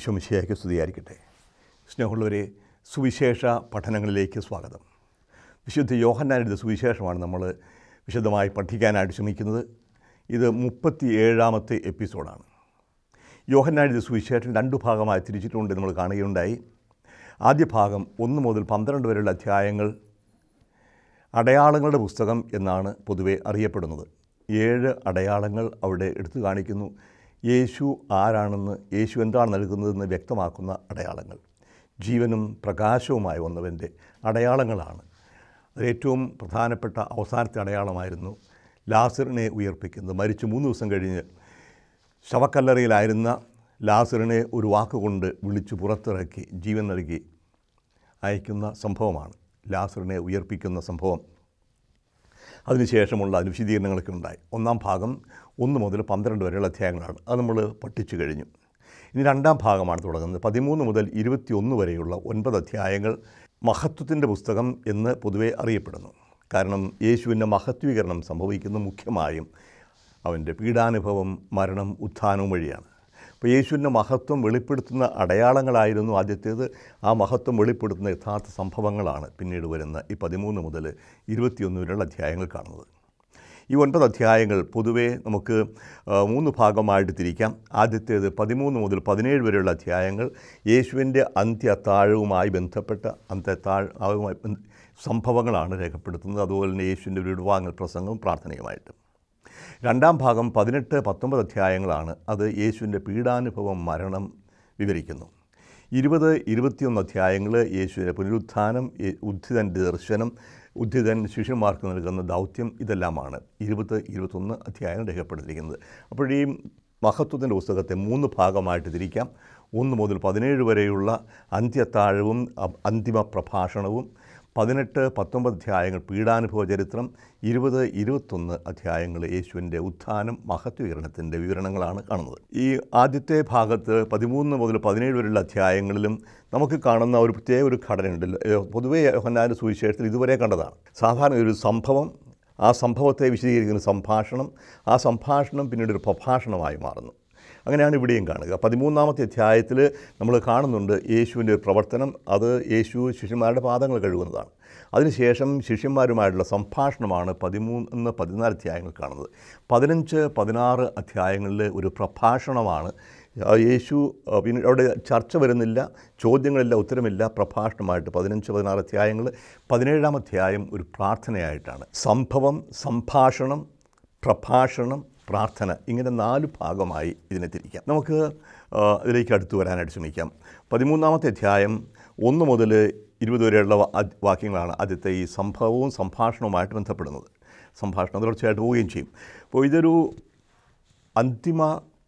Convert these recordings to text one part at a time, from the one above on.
ഈശോമിശിയായ്ക്ക് സ്തുതിയായിരിക്കട്ടെ സ്നേഹമുള്ളവരെ സുവിശേഷ പഠനങ്ങളിലേക്ക് സ്വാഗതം വിശുദ്ധ യോഹന്നാൻ എഴുതിയ സുവിശേഷമാണ് നമ്മൾ വിശദമായി പഠിക്കാനായിട്ട് ശ്രമിക്കുന്നത് ഇത് മുപ്പത്തി ഏഴാമത്തെ എപ്പിസോഡാണ് യോഹന്നാൻ എഴുതിയ സുവിശേഷം രണ്ടു ഭാഗമായി തിരിച്ചിട്ടുണ്ട് നമ്മൾ കാണുകയുണ്ടായി ആദ്യ ഭാഗം ഒന്ന് മുതൽ പന്ത്രണ്ട് വരെയുള്ള അധ്യായങ്ങൾ അടയാളങ്ങളുടെ പുസ്തകം എന്നാണ് പൊതുവെ അറിയപ്പെടുന്നത് ഏഴ് അടയാളങ്ങൾ അവിടെ എടുത്തു കാണിക്കുന്നു യേശു ആരാണെന്ന് യേശു എന്താണ് നൽകുന്നതെന്ന് വ്യക്തമാക്കുന്ന അടയാളങ്ങൾ ജീവനും പ്രകാശവുമായി വന്നവൻ്റെ അടയാളങ്ങളാണ് അതിലേറ്റവും പ്രധാനപ്പെട്ട അവസാനത്തെ അടയാളമായിരുന്നു ലാസറിനെ ഉയർപ്പിക്കുന്നത് മരിച്ചു മൂന്ന് ദിവസം കഴിഞ്ഞ് ശവക്കല്ലറയിലായിരുന്ന ലാസറിനെ ഒരു വാക്കുകൊണ്ട് വിളിച്ചു പുറത്തിറക്കി ജീവൻ നൽകി അയക്കുന്ന സംഭവമാണ് ലാസറിനെ ഉയർപ്പിക്കുന്ന സംഭവം അതിനുശേഷമുള്ള അതിന് വിശദീകരണങ്ങളൊക്കെ ഉണ്ടായി ഒന്നാം ഭാഗം ഒന്ന് മുതൽ പന്ത്രണ്ട് വരെയുള്ള അധ്യായങ്ങളാണ് അത് നമ്മൾ പഠിച്ചു കഴിഞ്ഞു ഇനി രണ്ടാം ഭാഗമാണ് തുടങ്ങുന്നത് പതിമൂന്ന് മുതൽ ഇരുപത്തിയൊന്ന് വരെയുള്ള ഒൻപത് അധ്യായങ്ങൾ മഹത്വത്തിൻ്റെ പുസ്തകം എന്ന് പൊതുവെ അറിയപ്പെടുന്നു കാരണം യേശുവിൻ്റെ മഹത്വീകരണം സംഭവിക്കുന്ന മുഖ്യമായും അവൻ്റെ പീഡാനുഭവം മരണം ഉത്ഥാനവും വഴിയാണ് അപ്പോൾ യേശുവിൻ്റെ മഹത്വം വെളിപ്പെടുത്തുന്ന അടയാളങ്ങളായിരുന്നു ആദ്യത്തേത് ആ മഹത്വം വെളിപ്പെടുത്തുന്ന യഥാർത്ഥ സംഭവങ്ങളാണ് പിന്നീട് വരുന്ന ഈ പതിമൂന്ന് മുതൽ ഇരുപത്തിയൊന്ന് വരെയുള്ള അധ്യായങ്ങൾ കാണുന്നത് ഈ ഒൻപത് അധ്യായങ്ങൾ പൊതുവേ നമുക്ക് ആ, മൂന്ന് ഭാഗമായിട്ട് തിരിക്കാം ആദ്യത്തേത് പതിമൂന്ന് മുതൽ പതിനേഴ് വരെയുള്ള അധ്യായങ്ങൾ യേശുവിൻ്റെ അന്ത്യത്താഴവുമായി ബന്ധപ്പെട്ട അന്ത്യത്താഴവുമായി ബന്ധ- സംഭവങ്ങളാണ് രേഖപ്പെടുത്തുന്നത് അതുപോലെ തന്നെ യേശുവിൻ്റെ വിടുവാങ്ങൽ പ്രസംഗവും പ്രാർത്ഥനയുമായിട്ട് രണ്ടാം ഭാഗം പതിനെട്ട് പത്തൊമ്പത് അധ്യായങ്ങളാണ് അത് യേശുവിൻ്റെ പീഡാനുഭവം മരണം വിവരിക്കുന്നു ഇരുപത് ഇരുപത്തിയൊന്ന് അധ്യായങ്ങൾ യേശുവിൻ്റെ പുനരുത്ഥാനം യേ- ഉദ്ധിതൻ്റെ ദർശനം ഉദ്ധിതൻ ശിഷ്യന്മാർക്ക് നൽകുന്ന ദൗത്യം ഇതെല്ലാമാണ് ഇരുപത് ഇരുപത്തൊന്ന് അധ്യായങ്ങൾ രേഖപ്പെടുത്തിയിരിക്കുന്നത് അപ്പോൾ ഈ മഹത്വത്തിൻ്റെ പുസ്തകത്തെ മൂന്ന് ഭാഗമായിട്ട് തിരിക്കാം ഒന്ന് മുതൽ പതിനേഴ് വരെയുള്ള അന്ത്യത്താഴവും അ- അന്തിമ പ്രഭാഷണവും പതിനെട്ട് പത്തൊമ്പത് അധ്യായങ്ങൾ പീഡാനുഭവ ചരിത്രം ഇരുപത് ഇരുപത്തൊന്ന് അധ്യായങ്ങൾ യേശുവിൻ്റെ ഉത്ഥാനം മഹത്വീകരണത്തിൻ്റെ വിവരണങ്ങളാണ് കാണുന്നത് ഈ ആദ്യത്തെ ഭാഗത്ത് പതിമൂന്ന് മുതൽ പതിനേഴ് വരെയുള്ള അധ്യായങ്ങളിലും നമുക്ക് കാണുന്ന ഒരു പ്രത്യേക ഒരു ഘടനയുണ്ടല്ലോ ഏ, പൊതുവേ യോഹന്നാൻ്റെ സുവിശേഷത്തിൽ ഇതുവരെ കണ്ടതാണ് സാധാരണ ഒരു സംഭവം ആ സംഭവത്തെ വിശദീകരിക്കുന്ന സംഭാഷണം ആ സംഭാഷണം പിന്നീട് ഒരു പ്രഭാഷണമായി മാറുന്നു അങ്ങനെയാണ് ഇവിടെയും കാണുക പതിമൂന്നാമത്തെ അധ്യായത്തിൽ നമ്മൾ കാണുന്നുണ്ട് യേശുവിൻ്റെ ഒരു പ്രവർത്തനം അത് യേശു ശിഷ്യന്മാരുടെ പാദങ്ങൾ കഴുകുന്നതാണ് അതിനുശേഷം ശിഷ്യന്മാരുമായിട്ടുള്ള സംഭാഷണമാണ് പതിമൂന്ന് പതിനാല് അധ്യായങ്ങൾ കാണുന്നത് പതിനഞ്ച് പതിനാറ് അധ്യായങ്ങളിൽ ഒരു പ്രഭാഷണമാണ് ആ യേശു ആ, പിന്നെ അവിടെ ചർച്ച വരുന്നില്ല ചോദ്യങ്ങളില്ല ഉത്തരമില്ല പ്രഭാഷണമായിട്ട് പതിനഞ്ച് പതിനാറ് അധ്യായങ്ങൾ പതിനേഴാം അധ്യായം ഒരു പ്രാർത്ഥനയായിട്ടാണ് സംഭവം സംഭാഷണം പ്രഭാഷണം പ്രാർത്ഥന ഇങ്ങനെ നാല് ഭാഗമായി ഇതിനെ തിരിക്കാം നമുക്ക് ആ, ഇതിലേക്ക് അടുത്ത് വരാനായിട്ട് ശ്രമിക്കാം പതിമൂന്നാമത്തെ അധ്യായം ഒന്ന് മുതൽ ഇരുപത് വരെയുള്ള വാ- അദ് വാക്യങ്ങളാണ് ആദ്യത്തെ ഈ സംഭവവും സംഭാഷണവുമായിട്ട് ബന്ധപ്പെടുന്നത് സംഭാഷണം തുടർച്ചയായിട്ട് പോവുകയും ചെയ്യും അപ്പോൾ ഇതൊരു അന്തിമ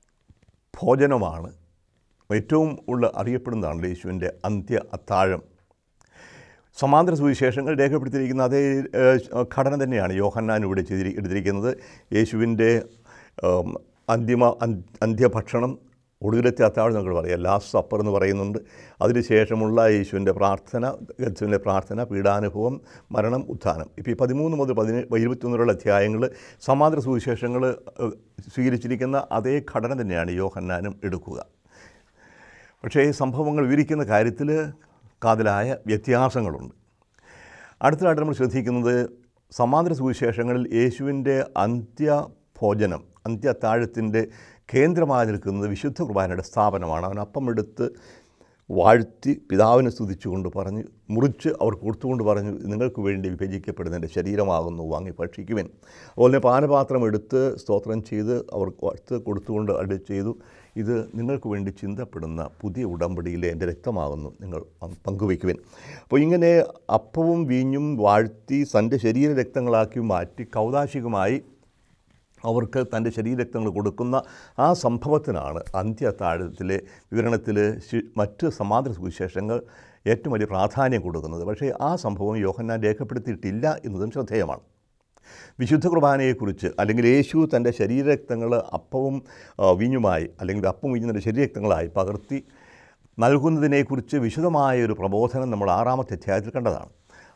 ഭോജനമാണ് ഏറ്റവും ഉള്ള അറിയപ്പെടുന്നതാണ് യേശുവിൻ്റെ അന്ത്യ അത്താഴം സമാന്തര സുവിശേഷങ്ങൾ രേഖപ്പെടുത്തിയിരിക്കുന്ന അതേ ഏഹ്, ഘടന തന്നെയാണ് യോഹന്നാൻ ഇവിടെ ചെയ്തിരി എടുത്തിരിക്കുന്നത് യേശുവിൻ്റെ ഉം, അന്തിമ അന്- അന്ത്യഭക്ഷണം ഒടുവിലത്തെ അത്താഴം നമുക്ക് പറയാം ലാസ്റ്റ് സപ്പർ എന്ന് പറയുന്നുണ്ട് അതിനുശേഷമുള്ള യേശുവിൻ്റെ പ്രാർത്ഥന യേശുവിൻ്റെ പ്രാർത്ഥന പീഡാനുഭവം മരണം ഉത്ഥാനം ഇപ്പോൾ ഈ പതിമൂന്ന് മുതൽ പതിനേഴ് ഇരുപത്തിയൊന്നിലുള്ള അധ്യായങ്ങൾ സമാന്തര സുവിശേഷങ്ങൾ ഏഹ്, സ്വീകരിച്ചിരിക്കുന്ന അതേ ഘടന തന്നെയാണ് യോഹന്നാനും എടുക്കുക പക്ഷേ ഈ സംഭവങ്ങൾ വിവരിക്കുന്ന കാര്യത്തിൽ കാതലായ വ്യത്യാസങ്ങളുണ്ട് അടുത്തതായിട്ട് നമ്മൾ ശ്രദ്ധിക്കുന്നത് സമാന്തര സുവിശേഷങ്ങളിൽ യേശുവിൻ്റെ അന്ത്യഭോജനം അന്ത്യത്താഴത്തിൻ്റെ കേന്ദ്രമായി നിൽക്കുന്നത് വിശുദ്ധ കുർബാനയുടെ സ്ഥാപനമാണ് അവൻ അപ്പം എടുത്ത് വാഴ്ത്തി പിതാവിനെ സ്തുതിച്ചുകൊണ്ട് പറഞ്ഞ് മുറിച്ച് അവർ കൊടുത്തുകൊണ്ട് പറഞ്ഞു നിങ്ങൾക്ക് വേണ്ടി വിഭജിക്കപ്പെടുന്ന എൻ്റെ ശരീരമാകുന്നു വാങ്ങി ഭക്ഷിക്കുവൻ അതുപോലെ തന്നെ പാനപാത്രം എടുത്ത് സ്തോത്രം ചെയ്ത് അവർ എടുത്ത് കൊടുത്തുകൊണ്ട് അടി ചെയ്തു ഇത് നിങ്ങൾക്ക് വേണ്ടി ചിന്തപ്പെടുന്ന പുതിയ ഉടമ്പടിയിലെ എൻ്റെ രക്തമാകുന്നു നിങ്ങൾ പങ്ക് പങ്കുവയ്ക്കുവൻ അപ്പോൾ ഇങ്ങനെ അപ്പവും വീഞ്ഞും വാഴ്ത്തി തൻ്റെ ശരീര രക്തങ്ങളാക്കി മാറ്റി കൗതാശികമായി അവർക്ക് തൻ്റെ ശരീരരക്തങ്ങൾ കൊടുക്കുന്ന ആ സംഭവത്തിനാണ് അന്ത്യത്താഴത്തിലെ വിവരണത്തിൽ ശി- മറ്റ് സമാന്തര സുവിശേഷങ്ങൾ ഏറ്റവും വലിയ പ്രാധാന്യം കൊടുക്കുന്നത് പക്ഷേ ആ സംഭവം യോഹന്നാൻ രേഖപ്പെടുത്തിയിട്ടില്ല എന്നതും ശ്രദ്ധേയമാണ് വിശുദ്ധ കുർബാനയെക്കുറിച്ച് അല്ലെങ്കിൽ യേശു തൻ്റെ ശരീരരക്തങ്ങൾ അപ്പവും ആ, വീഞ്ഞുമായി അല്ലെങ്കിൽ അപ്പം വീഞ്ഞിൻ്റെ ശരീരരക്തങ്ങളായി പകർത്തി നൽകുന്നതിനെക്കുറിച്ച് വിശദമായ ഒരു പ്രബോധനം നമ്മൾ ആറാമത്തെ അധ്യായത്തിൽ കണ്ടതാണ്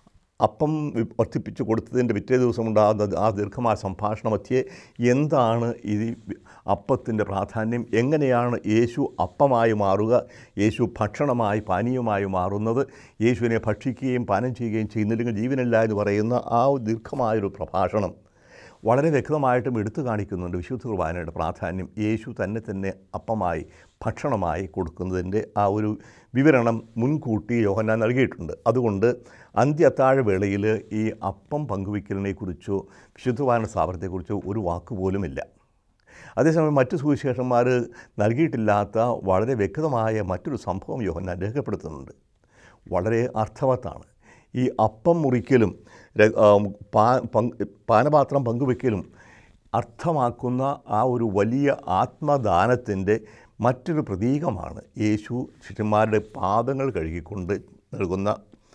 അപ്പം വി- വർദ്ധിപ്പിച്ച് കൊടുത്തതിൻ്റെ പിറ്റേ ദിവസം ഉണ്ടാകുന്ന ആ ദീർഘമായ സംഭാഷണ മധ്യേ എന്താണ് ഈ അപ്പത്തിൻ്റെ പ്രാധാന്യം എങ്ങനെയാണ് യേശു അപ്പമായി മാറുക യേശു ഭക്ഷണമായി പാനീയമായി മാറുന്നത് യേശുവിനെ ഭക്ഷിക്കുകയും പാനം ചെയ്യുകയും ചെയ്യുന്നില്ലെങ്കിൽ ജീവനില്ല എന്ന് പറയുന്ന ആ ഒരു ദീർഘമായൊരു പ്രഭാഷണം വളരെ വ്യക്തമായിട്ടും എടുത്തു കാണിക്കുന്നുണ്ട് വിശുദ്ധ കുർബാനയുടെ പ്രാധാന്യം യേശു തന്നെ തന്നെ അപ്പമായി ഭക്ഷണമായി കൊടുക്കുന്നതിൻ്റെ ആ ഒരു വിവരണം മുൻകൂട്ടി യോഹന്നാൻ നൽകിയിട്ടുണ്ട് അതുകൊണ്ട് അന്ത്യ അത്താഴ വേളയിൽ ഈ അപ്പം പങ്കുവയ്ക്കലിനെക്കുറിച്ചോ വിശുദ്ധ കുർബാന സ്ഥാപനത്തെക്കുറിച്ചോ ഒരു വാക്ക് പോലുമില്ല അതേസമയം മറ്റു സുവിശേഷന്മാർ നൽകിയിട്ടില്ലാത്ത വളരെ വ്യക്തമായ മറ്റൊരു സംഭവം യോഹന്നാൻ രേഖപ്പെടുത്തുന്നുണ്ട് വളരെ അർത്ഥവത്താണ് ഈ അപ്പം മുറിക്കലും ര- ആ, പാ പങ്ക് പാനപാത്രം പങ്കുവെക്കലും അർത്ഥമാക്കുന്ന ആ ഒരു വലിയ ആത്മദാനത്തിൻ്റെ മറ്റൊരു പ്രതീകമാണ് യേശു ശിഷ്യന്മാരുടെ പാദങ്ങൾ കഴുകിക്കൊണ്ട് നൽകുന്ന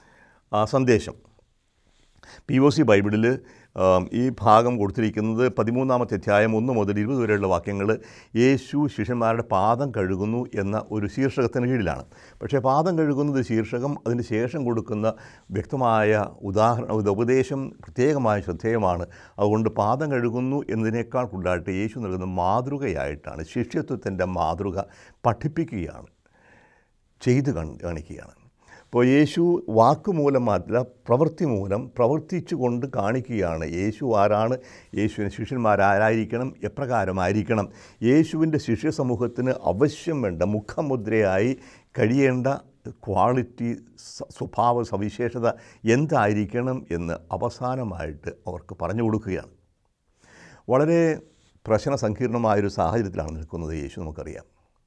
ആ സന്ദേശം പി ഒ സി ബൈബിളിൽ ആം, ഈ ഭാഗം കൊടുത്തിരിക്കുന്നത് പതിമൂന്നാമത്തെ അധ്യായം ഒന്ന് മുതൽ ഇരുപത് വരെയുള്ള വാക്യങ്ങൾ യേശു ശിഷ്യന്മാരുടെ പാദം കഴുകുന്നു എന്ന ഒരു ശീർഷകത്തിന് കീഴിലാണ് പക്ഷേ പാദം കഴുകുന്നത് ശീർഷകം അതിന് ശേഷം കൊടുക്കുന്ന വ്യക്തമായ ഉദാഹരണ ഒരു ഉപദേശം പ്രത്യേകമായ ശ്രദ്ധേയമാണ് അതുകൊണ്ട് പാദം കഴുകുന്നു എന്നതിനേക്കാൾ കൂടുതലായിട്ട് യേശു നൽകുന്ന മാതൃകയായിട്ടാണ് ശിഷ്യത്വത്തിൻ്റെ മാതൃക പഠിപ്പിക്കുകയാണ് ചെയ്ത് കൺ- കാണിക്കുകയാണ് അപ്പോൾ യേശു വാക്കുമൂലം മാത്രമല്ല പ്രവൃത്തി മൂലം പ്രവർത്തിച്ചു കൊണ്ട് കാണിക്കുകയാണ് യേശു ആരാണ് യേശുവിന് ശിഷ്യന്മാരാരായിരിക്കണം എപ്രകാരമായിരിക്കണം യേശുവിൻ്റെ ശിഷ്യ സമൂഹത്തിന് അവശ്യം വേണ്ട മുഖമുദ്രയായി കഴിയേണ്ട ക്വാളിറ്റി സ- സ്വഭാവ സവിശേഷത എന്തായിരിക്കണം എന്ന് അവസാനമായിട്ട് അവർക്ക് പറഞ്ഞു കൊടുക്കുകയാണ് വളരെ പ്രശ്ന സങ്കീർണമായൊരു സാഹചര്യത്തിലാണ് നിൽക്കുന്നത് യേശു നമുക്കറിയാം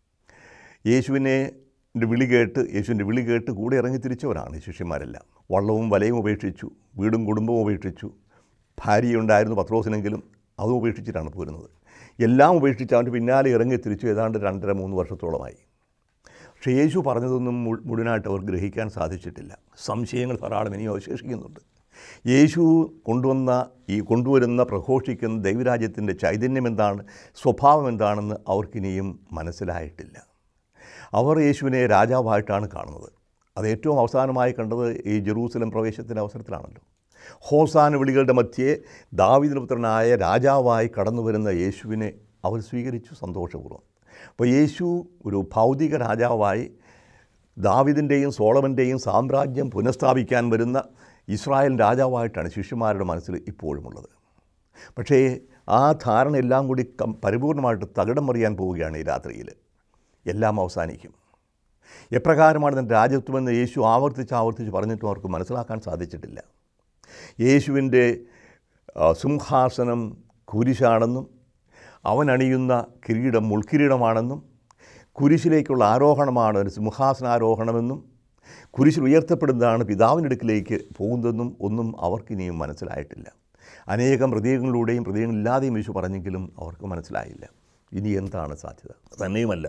യേശുവിനെ ൻ്റെ വിളി കേട്ട് യേശുവിൻ്റെ വിളി കേട്ട് കൂടെ ഇറങ്ങി തിരിച്ചവരാണ് ഈ ശിഷ്യന്മാരെല്ലാം വള്ളവും വലയും ഉപേക്ഷിച്ചു വീടും കുടുംബവും ഉപേക്ഷിച്ചു ഭാര്യയുണ്ടായിരുന്നു പത്രോസിനെങ്കിലും അതും ഉപേക്ഷിച്ചിട്ടാണ് പോരുന്നത് എല്ലാം ഉപേക്ഷിച്ച് അവൻ്റെ പിന്നാലെ ഇറങ്ങി തിരിച്ചു ഏതാണ്ട് രണ്ടര മൂന്ന് വർഷത്തോളമായി പക്ഷേ യേശു പറഞ്ഞതൊന്നും മു- മുഴുവനായിട്ട് അവർ ഗ്രഹിക്കാൻ സാധിച്ചിട്ടില്ല സംശയങ്ങൾ ധാരാളം ഇനിയും അവശേഷിക്കുന്നുണ്ട് യേശു കൊണ്ടുവന്ന ഈ കൊണ്ടുവരുന്ന പ്രഘോഷിക്കുന്ന ദൈവരാജ്യത്തിൻ്റെ ചൈതന്യം എന്താണ് സ്വഭാവം എന്താണെന്ന് അവർക്കിനിയും മനസ്സിലായിട്ടില്ല അവർ യേശുവിനെ രാജാവായിട്ടാണ് കാണുന്നത് അത് ഏറ്റവും അവസാനമായി കണ്ടത് ഈ ജെറൂസലം പ്രവേശത്തിൻ്റെ അവസരത്തിലാണല്ലോ ഹോസാന വിളികളുടെ മധ്യേ ദാവീദിന്റെ പുത്രനായ രാജാവായി കടന്നു വരുന്ന യേശുവിനെ അവർ സ്വീകരിച്ചു സന്തോഷപൂർവ്വം അപ്പോൾ യേശു ഒരു ഭൗതിക രാജാവായി ദാവിദിൻ്റെയും സോളമൻ്റെയും സാമ്രാജ്യം പുനഃസ്ഥാപിക്കാൻ വരുന്ന ഇസ്രായേൽ രാജാവായിട്ടാണ് ശിഷ്യന്മാരുടെ മനസ്സിൽ ഇപ്പോഴുമുള്ളത് പക്ഷേ ആ ധാരണ എല്ലാം കൂടി കം പരിപൂർണമായിട്ട് തകിടം മറിയാൻ പോവുകയാണ് ഈ രാത്രിയിൽ എല്ലാം അവസാനിക്കും എപ്രകാരമാണ് തൻ്റെ രാജ്യത്വമെന്ന് യേശു ആവർത്തിച്ച് ആവർത്തിച്ച് പറഞ്ഞിട്ടും അവർക്ക് മനസ്സിലാക്കാൻ സാധിച്ചിട്ടില്ല യേശുവിൻ്റെ ആ, സിംഹാസനം കുരിശാണെന്നും അവൻ അണിയുന്ന കിരീടം മുൾക്കിരീടമാണെന്നും കുരിശിലേക്കുള്ള ആരോഹണമാണ് ഒരു സിംഹാസനാരോഹണമെന്നും കുരിശിൽ ഉയർത്തപ്പെടുന്നതാണ് പിതാവിൻ്റെ അടുക്കിലേക്ക് പോകുന്നതെന്നും ഒന്നും അവർക്കിനിയും മനസ്സിലായിട്ടില്ല അനേകം പ്രതീകങ്ങളിലൂടെയും പ്രതീകങ്ങളില്ലാതെയും യേശു പറഞ്ഞെങ്കിലും അവർക്ക് മനസ്സിലായില്ല ഇനി എന്താണ് സാധ്യത തന്നെയുമല്ല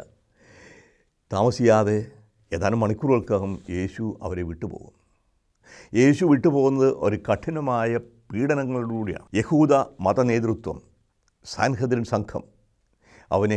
താമസിയാതെ ഏതാനും മണിക്കൂറുകൾക്കകം യേശു അവരെ വിട്ടുപോകും യേശു വിട്ടുപോകുന്നത് ഒരു കഠിനമായ പീഡനങ്ങളിലൂടെയാണ് യഹൂദ മതനേതൃത്വം സാൻഹദ്രിൻ സംഘം അവനെ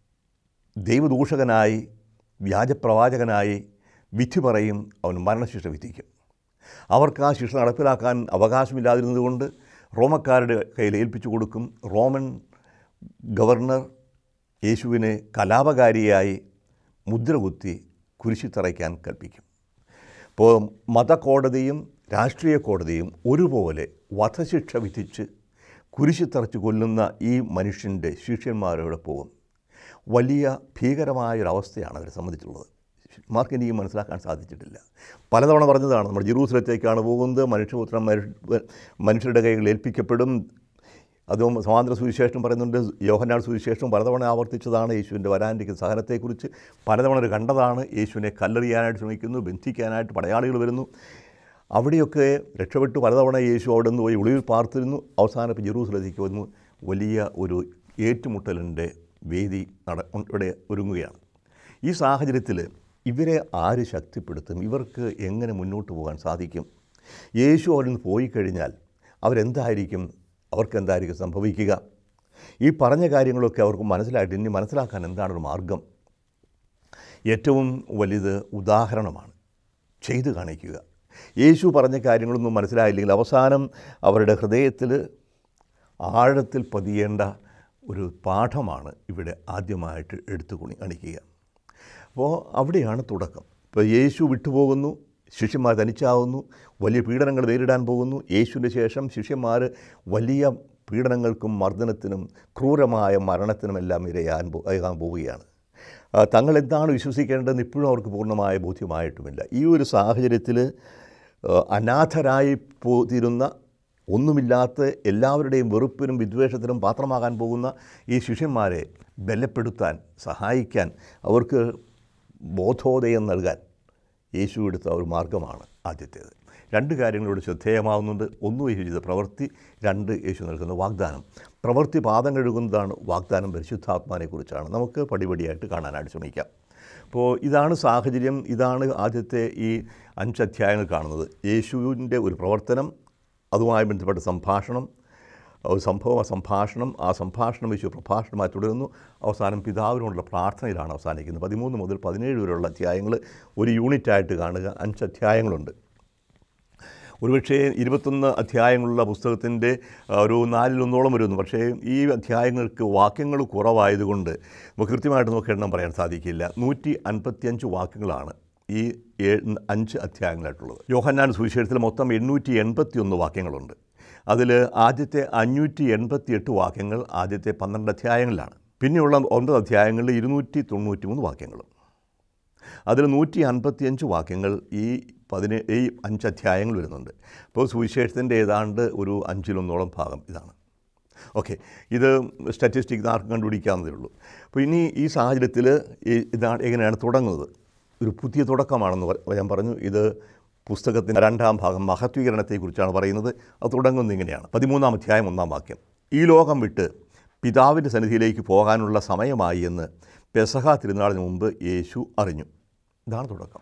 ദൈവദൂഷകനായി വ്യാജപ്രവാചകനായി വിധി പറയും അവൻ മരണശിക്ഷ വിധിക്കും അവർക്ക് ആ ശിക്ഷ നടപ്പിലാക്കാൻ അവകാശമില്ലാതിരുന്നതുകൊണ്ട് റോമക്കാരുടെ കയ്യിൽ ഏൽപ്പിച്ചു കൊടുക്കും റോമൻ ഗവർണർ യേശുവിനെ കലാപകാരിയായി മുദ്രകുത്തി കുരിശിത്തറയ്ക്കാൻ കൽപ്പിക്കും ഇപ്പോൾ മതകോടതിയും രാഷ്ട്രീയ കോടതിയും ഒരുപോലെ വധശിക്ഷ വിധിച്ച് കുരിശിത്തറച്ച് കൊല്ലുന്ന ഈ മനുഷ്യൻ്റെ ശിഷ്യന്മാരോടെ പോകും വലിയ ഭീകരമായൊരവസ്ഥയാണ് അവരെ സംബന്ധിച്ചുള്ളത് മാർക്ക് ഇനിയും മനസ്സിലാക്കാൻ സാധിച്ചിട്ടില്ല പലതവണ പറഞ്ഞതാണ് നമ്മൾ ജെറൂസലത്തേക്കാണ് പോകുന്നത് മനുഷ്യപുത്രം മനുഷ്യ മനുഷ്യരുടെ കൈകളിൽ ഏൽപ്പിക്കപ്പെടും അതും സമാന്തര സുവിശേഷം പറയുന്നുണ്ട് യോഹന്നാൻ സുവിശേഷം പലതവണ ആവർത്തിച്ചതാണ് യേശുവിൻ്റെ വരാനിരിക്കുന്ന സഹനത്തെക്കുറിച്ച് പലതവണ ഒരു കണ്ടതാണ് യേശുവിനെ കല്ലെറിയാനായിട്ട് ശ്രമിക്കുന്നു ബന്ധിക്കാനായിട്ട് പടയാളികൾ വരുന്നു അവിടെയൊക്കെ രക്ഷപ്പെട്ടു പലതവണ യേശു അവിടെ നിന്ന് പോയി ഒളിവിൽ പാർത്തിരുന്നു അവസാനം ഇപ്പോൾ ജെറൂസലത്തേക്ക് വന്നു വലിയ ഒരു ഏറ്റുമുട്ടലിൻ്റെ വേദി നട ഇവിടെ ഒരുങ്ങുകയാണ് ഈ സാഹചര്യത്തിൽ ഇവരെ ആര് ശക്തിപ്പെടുത്തും ഇവർക്ക് എങ്ങനെ മുന്നോട്ട് പോകാൻ സാധിക്കും യേശു അവിടെ നിന്ന് പോയി കഴിഞ്ഞാൽ അവരെന്തായിരിക്കും അവർക്ക് എന്തായിരിക്കും സംഭവിക്കുക ഈ പറഞ്ഞ കാര്യങ്ങളൊക്കെ അവർക്ക് മനസ്സിലായിട്ട് ഇനി മനസ്സിലാക്കാൻ എന്താണ് ഒരു മാർഗം ഏറ്റവും വലുത് ഉദാഹരണമാണ് ചെയ്തു കാണിക്കുക യേശു പറഞ്ഞ കാര്യങ്ങളൊന്നും മനസ്സിലായില്ലെങ്കിൽ അവസാനം അവരുടെ ഹൃദയത്തിൽ ആഴത്തിൽ പതിയേണ്ട ഒരു പാഠമാണ് ഇവിടെ ആദ്യമായിട്ട് എടുത്തു കുണി കാണിക്കുക അപ്പോൾ അവിടെയാണ് തുടക്കം ഇപ്പോൾ യേശു വിട്ടുപോകുന്നു ശിഷ്യന്മാർ തനിച്ചാവുന്നു വലിയ പീഡനങ്ങൾ നേരിടാൻ പോകുന്നു യേശുവിന് ശേഷം ശിഷ്യന്മാർ വലിയ പീഡനങ്ങൾക്കും മർദ്ദനത്തിനും ക്രൂരമായ മരണത്തിനുമെല്ലാം ഇരയാൻ പോ- ആകാൻ പോവുകയാണ് ആ, തങ്ങൾ എന്താണ് വിശ്വസിക്കേണ്ടതെന്ന് ഇപ്പോഴും അവർക്ക് പൂർണ്ണമായ ബോധ്യമായിട്ടുമില്ല ഈ ഒരു സാഹചര്യത്തിൽ ആ, അനാഥരായി പോതിരുന്ന ഒന്നുമില്ലാത്ത എല്ലാവരുടെയും വെറുപ്പിനും വിദ്വേഷത്തിനും പാത്രമാകാൻ പോകുന്ന ഈ ശിഷ്യന്മാരെ ബലപ്പെടുത്താൻ സഹായിക്കാൻ അവർക്ക് ബോധോദയം നൽകാൻ യേശു എടുത്ത ഒരു മാർഗമാണ് ആദ്യത്തേത് രണ്ട് കാര്യങ്ങളോട് ശ്രദ്ധേയമാവുന്നുണ്ട് ഒന്ന് യേശു ചെയ്ത പ്രവൃത്തി രണ്ട് യേശു നൽകുന്ന വാഗ്ദാനം പ്രവൃത്തി പാദം കഴുകുന്നതാണ് വാഗ്ദാനം പരിശുദ്ധാത്മാനെക്കുറിച്ചാണ് നമുക്ക് പടിപടിയായിട്ട് കാണാനായിട്ട് ശ്രമിക്കാം അപ്പോൾ ഇതാണ് സാഹചര്യം ഇതാണ് ആദ്യത്തെ ഈ അഞ്ച് അധ്യായങ്ങൾ കാണുന്നത് യേശുവിൻ്റെ ഒരു പ്രവർത്തനം അതുമായി ബന്ധപ്പെട്ട സംഭാഷണം ഒരു സംഭവം ആ സംഭാഷണം ആ സംഭാഷണം യേശു പ്രഭാഷണമായി തുടരുന്നു അവസാനം പിതാവിനോടുള്ള പ്രാർത്ഥനയിലാണ് അവസാനിക്കുന്നത് പതിമൂന്ന് മുതൽ പതിനേഴ് വരെയുള്ള അധ്യായങ്ങൾ ഒരു യൂണിറ്റായിട്ട് കാണുക അഞ്ച് അധ്യായങ്ങളുണ്ട് ഒരുപക്ഷേ ഇരുപത്തൊന്ന് അധ്യായങ്ങളുള്ള പുസ്തകത്തിൻ്റെ ആ, ഒരു നാലിലൊന്നോളം വരുന്നു പക്ഷേ ഈ അധ്യായങ്ങൾക്ക് വാക്യങ്ങൾ കുറവായതുകൊണ്ട് നമുക്ക് കൃത്യമായിട്ട് നമുക്ക് എണ്ണം പറയാൻ സാധിക്കില്ല നൂറ്റി അൻപത്തിയഞ്ച് വാക്യങ്ങളാണ് ഈ ഏഴ് അഞ്ച് അധ്യായങ്ങളായിട്ടുള്ളത് യോഹന്നാൻ സുവിശേഷത്തിൽ മൊത്തം എണ്ണൂറ്റി എൺപത്തി ഒന്ന് വാക്യങ്ങളുണ്ട് അതിൽ ആദ്യത്തെ അഞ്ഞൂറ്റി എൺപത്തി എട്ട് വാക്യങ്ങൾ ആദ്യത്തെ പന്ത്രണ്ട് അധ്യായങ്ങളിലാണ് പിന്നെയുള്ള ഒൻപത് അധ്യായങ്ങളിൽ ഇരുന്നൂറ്റി തൊണ്ണൂറ്റി മൂന്ന് വാക്യങ്ങളും അതിൽ നൂറ്റി അൻപത്തിയഞ്ച് വാക്യങ്ങൾ ഈ പതിനേ ഈ അഞ്ച് അധ്യായങ്ങൾ വരുന്നുണ്ട് അപ്പോൾ സുവിശേഷത്തിൻ്റെ ഏതാണ്ട് ഒരു അഞ്ചിലൊന്നോളം ഭാഗം ഇതാണ് ഓക്കെ ഇത് സ്റ്റാറ്റിസ്റ്റിക് ആർക്കും കണ്ടുപിടിക്കാവുന്നതേ ഉള്ളൂ അപ്പോൾ ഇനി ഈ സാഹചര്യത്തിൽ ഈ ഇതാണ് എങ്ങനെയാണ് തുടങ്ങുന്നത് ഒരു പുതിയ തുടക്കമാണെന്ന് പ- ഞാൻ പറഞ്ഞു ഇത് പുസ്തകത്തിൻ്റെ രണ്ടാം ഭാഗം മഹത്വീകരണത്തെക്കുറിച്ചാണ് പറയുന്നത് അത് തുടങ്ങുന്നത് ഇങ്ങനെയാണ് പതിമൂന്നാം അധ്യായം ഒന്നാം വാക്യം ഈ ലോകം വിട്ട് പിതാവിൻ്റെ സന്നിധിയിലേക്ക് പോകാനുള്ള സമയമായി എന്ന് പെസഹ തിരുനാളിന് മുമ്പ് യേശു അറിഞ്ഞു ഇതാണ് തുടക്കം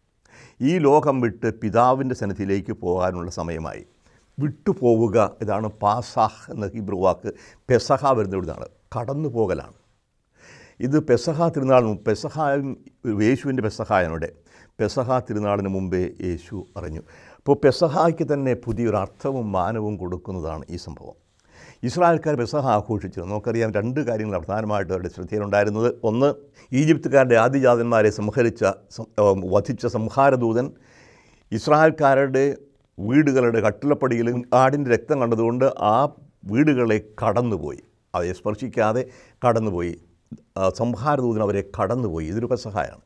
ഈ ലോകം വിട്ട് പിതാവിൻ്റെ സന്നിധിയിലേക്ക് പോകാനുള്ള സമയമായി വിട്ടുപോവുക ഇതാണ് പാസാഹ് എന്ന ഹീബ്രു വാക്ക് പെസഹ വരുന്നതാണ് കടന്നു പോകലാണ് ഇത് പെസഹ തിരുനാളിന് മുമ്പ് പെസഹായും യേശുവിൻ്റെ പെസഹായനോടെ പെസഹ തിരുനാളിന് മുമ്പേ യേശു അറിഞ്ഞു അപ്പോൾ പെസഹായ്ക്ക് തന്നെ പുതിയൊരു അർത്ഥവും മാനവും കൊടുക്കുന്നതാണ് ഈ സംഭവം ഇസ്രായേൽക്കാർ പെസഹ ആഘോഷിച്ചിരുന്നു നമുക്കറിയാം രണ്ട് കാര്യങ്ങൾ പ്രധാനമായിട്ട് അവരുടെ ശ്രദ്ധയിലുണ്ടായിരുന്നത് ഒന്ന് ഈജിപ്തുകാരുടെ ആദിജാതന്മാരെ സംഹരിച്ച സം- ഏ, വധിച്ച സംഹാരദൂതൻ ഇസ്രായേൽക്കാരുടെ വീടുകളുടെ കട്ടിളപ്പടിയിലും ആടിൻ്റെ രക്തം കണ്ടതുകൊണ്ട് ആ വീടുകളെ കടന്നുപോയി അവയെ സ്പർശിക്കാതെ കടന്നുപോയി ആ, സംഹാരദൂതൻ അവരെ കടന്നുപോയി ഇതൊരു പെസഹായാണ്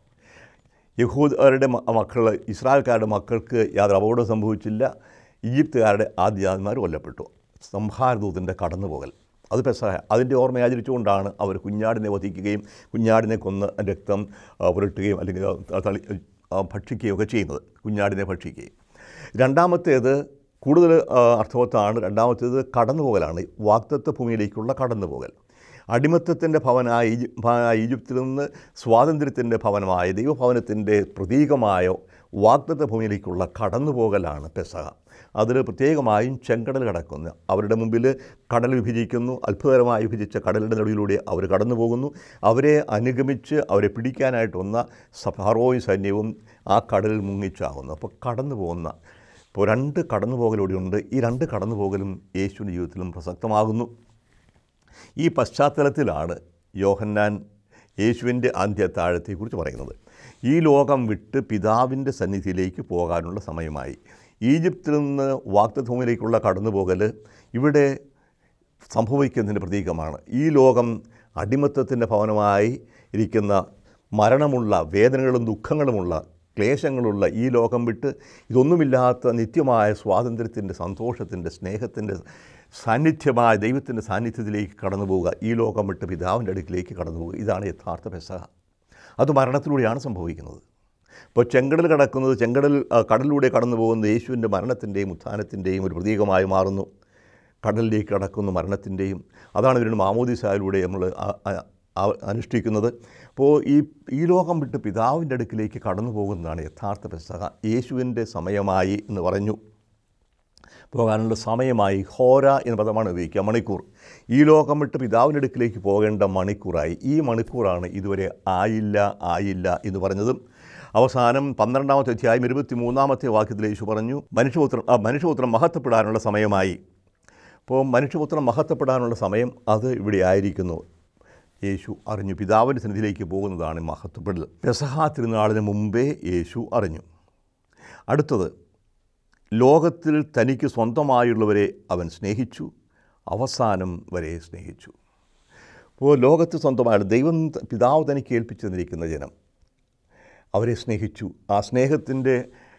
യഹൂദരുടെ മക്കൾ ഇസ്രായേൽക്കാരുടെ മക്കൾക്ക് യാതൊരു അപകടവും സംഭവിച്ചില്ല ഈജിപ്തുകാരുടെ ആദ്യാന്മാർ കൊല്ലപ്പെട്ടു സംഹാരദൂതൻ്റെ കടന്നുപോകൽ അത് പെസഹ അതിൻ്റെ ഓർമ്മ ആചരിച്ചുകൊണ്ടാണ് അവർ കുഞ്ഞാടിനെ വധിക്കുകയും കുഞ്ഞാടിനെ കൊന്ന് രക്തം ആ, പുരട്ടുകയും അല്ലെങ്കിൽ ആ, തളി ആ, ഭക്ഷിക്കുകയും ഒക്കെ ചെയ്യുന്നത് കുഞ്ഞാടിനെ ഭക്ഷിക്കുകയും രണ്ടാമത്തേത് കൂടുതൽ ആ, അർത്ഥവത്താണ് രണ്ടാമത്തേത് കടന്നുപോകലാണ് വാക്തത്വ ഭൂമിയിലേക്കുള്ള കടന്നുപോകൽ അടിമത്തത്തിൻ്റെ ഭവനായ ഈജി ഭവനായ ഈജിപ്തിൽ നിന്ന് സ്വാതന്ത്ര്യത്തിൻ്റെ ഭവനമായ ദൈവഭവനത്തിൻ്റെ പ്രതീകമായ വാഗ്ദത്ത ഭൂമിയിലേക്കുള്ള കടന്നുപോകലാണ് പെസഹ അതിൽ പ്രത്യേകമായും ചെങ്കടൽ കടക്കുന്നു അവരുടെ മുമ്പിൽ കടൽ വിഭജിക്കുന്നു അത്ഭുതകരമായി വിഭജിച്ച കടലിൻ്റെ നടുവിലൂടെ അവർ കടന്നു പോകുന്നു അവരെ അനുഗമിച്ച് അവരെ പിടിക്കാനായിട്ട് വന്ന ഫറോയും സൈന്യവും ആ കടലിൽ മുങ്ങിച്ചാകുന്നു അപ്പോൾ കടന്നു പോകുന്ന ഇപ്പോൾ രണ്ട് കടന്നുപോകലൂടെയുണ്ട് ഈ രണ്ട് കടന്നുപോകലും യേശുവിൻ്റെ ജീവിതത്തിലും പ്രസക്തമാകുന്നു ഈ പശ്ചാത്തലത്തിലാണ് യോഹന്നാൻ യേശുവിൻ്റെ അന്ത്യത്താഴത്തെക്കുറിച്ച് പറയുന്നത് ഈ ലോകം വിട്ട് പിതാവിൻ്റെ സന്നിധിയിലേക്ക് പോകാനുള്ള സമയമായി ഈജിപ്തിൽ നിന്ന് വാക്തഭൂമിയിലേക്കുള്ള കടന്നുപോകൽ ഇവിടെ സംഭവിക്കുന്നതിൻ്റെ പ്രതീകമാണ് ഈ ലോകം അടിമത്തത്തിൻ്റെ ഭവനമായി ഇരിക്കുന്ന മരണമുള്ള വേദനകളും ദുഃഖങ്ങളുമുള്ള ക്ലേശങ്ങളുള്ള ഈ ലോകം വിട്ട് ഇതൊന്നുമില്ലാത്ത നിത്യമായ സ്വാതന്ത്ര്യത്തിൻ്റെ സന്തോഷത്തിൻ്റെ സ്നേഹത്തിൻ്റെ സാന്നിധ്യമായ ദൈവത്തിൻ്റെ സാന്നിധ്യത്തിലേക്ക് കടന്നു പോവുക ഈ ലോകം വിട്ട് പിതാവിൻ്റെ അടുക്കിലേക്ക് കടന്നു പോവുക ഇതാണ് യഥാർത്ഥ പെസഹ അത് മരണത്തിലൂടെയാണ് സംഭവിക്കുന്നത് ഇപ്പോൾ ചെങ്കടൽ കടക്കുന്നത് ചെങ്കടൽ ആ, കടലിലൂടെ കടന്നു പോകുന്നത് യേശുവിൻ്റെ മരണത്തിൻ്റെയും ഉത്ഥാനത്തിൻ്റെയും ഒരു പ്രതീകമായി മാറുന്നു കടലിലേക്ക് കടക്കുന്ന മരണത്തിൻ്റെയും അതാണ് ഇവരുടെ മാമോദിസായിലൂടെ നമ്മൾ ആ- ആ- ആ- അനുഷ്ഠിക്കുന്നത് അപ്പോൾ ഈ ഈ ലോകം വിട്ട് പിതാവിൻ്റെ അടുക്കിലേക്ക് കടന്നു പോകുന്നതാണ് യഥാർത്ഥ പെസഹ യേശുവിൻ്റെ സമയമായി എന്ന് പറഞ്ഞു പോകാനുള്ള സമയമായി ഹോര എന്ന പദമാണ് ഉപയോഗിക്കുക മണിക്കൂർ ഈ ലോകം വിട്ട് പിതാവിൻ്റെ അടുക്കിലേക്ക് പോകേണ്ട മണിക്കൂറായി ഈ മണിക്കൂറാണ് ഇതുവരെ ആയില്ല ആയില്ല എന്ന് പറഞ്ഞതും അവസാനം പന്ത്രണ്ടാമത്തെ അധ്യായം ഇരുപത്തി മൂന്നാമത്തെ വാക്യത്തിൽ യേശു പറഞ്ഞു മനുഷ്യപുത്രൻ ആ മനുഷ്യപുത്രൻ മഹത്വപ്പെടാനുള്ള സമയമായി അപ്പോൾ മനുഷ്യപുത്രൻ മഹത്വപ്പെടാനുള്ള സമയം അത് ഇവിടെ ആയിരിക്കുന്നു യേശു അറിഞ്ഞു പിതാവിൻ്റെ സന്നിധിയിലേക്ക് പോകുന്നതാണ് മഹത്വപ്പെടൽ പെസഹാ തിരുനാളിന് മുമ്പേ യേശു അറിഞ്ഞു അടുത്തത് ലോകത്തിൽ തനിക്ക് സ്വന്തമായുള്ളവരെ അവൻ സ്നേഹിച്ചു അവസാനം വരെ സ്നേഹിച്ചു അപ്പോൾ ലോകത്ത് സ്വന്തമായിട്ട് ദൈവം ത- പിതാവ് തനിക്ക് ഏൽപ്പിച്ചു തന്നിരിക്കുന്ന ജനം അവരെ സ്നേഹിച്ചു ആ സ്നേഹത്തിൻ്റെ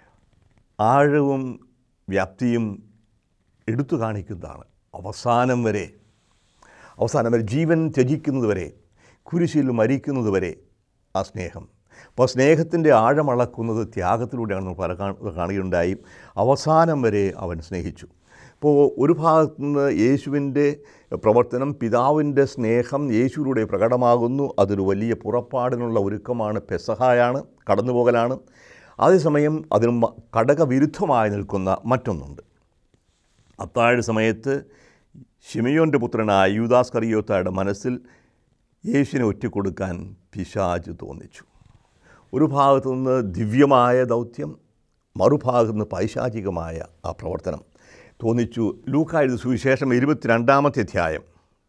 ആഴവും വ്യാപ്തിയും എടുത്തു കാണിക്കുന്നതാണ് അവസാനം വരെ അവസാനം വരെ ജീവൻ ത്യജിക്കുന്നത് വരെ കുരിശിൽ മരിക്കുന്നത് വരെ ആ സ്നേഹം അപ്പോൾ സ്നേഹത്തിൻ്റെ ആഴമളക്കുന്നത് ത്യാഗത്തിലൂടെയാണ് നമ്മൾ പല കാ- കാണുകയുണ്ടായി അവസാനം വരെ അവൻ സ്നേഹിച്ചു ഇപ്പോൾ ഒരു ഭാഗത്തു നിന്ന് യേശുവിൻ്റെ പ്രവർത്തനം പിതാവിൻ്റെ സ്നേഹം യേശുവിലൂടെ പ്രകടമാകുന്നു അതൊരു വലിയ പുറപ്പാടിനുള്ള ഒരുക്കമാണ് പെസഹായാണ് കടന്നുപോകലാണ് അതേസമയം അതിന് മ- ഘടകവിരുദ്ധമായി നിൽക്കുന്ന മറ്റൊന്നുണ്ട് അത്താഴ സമയത്ത് ഷിമയോൻ്റെ പുത്രനായ യൂദാസ് കറിയോത്തായുടെ മനസ്സിൽ യേശുവിനെ ഒറ്റക്കൊടുക്കാൻ പിശാജ് തോന്നിച്ചു ഒരു ഭാഗത്തു നിന്ന് ദിവ്യമായ ദൗത്യം മറുഭാഗത്തു നിന്ന് പൈശാചികമായ ആ പ്രവർത്തനം തോന്നിച്ചു ലൂക്കായത് സുവിശേഷം ഇരുപത്തിരണ്ടാമത്തെ അധ്യായം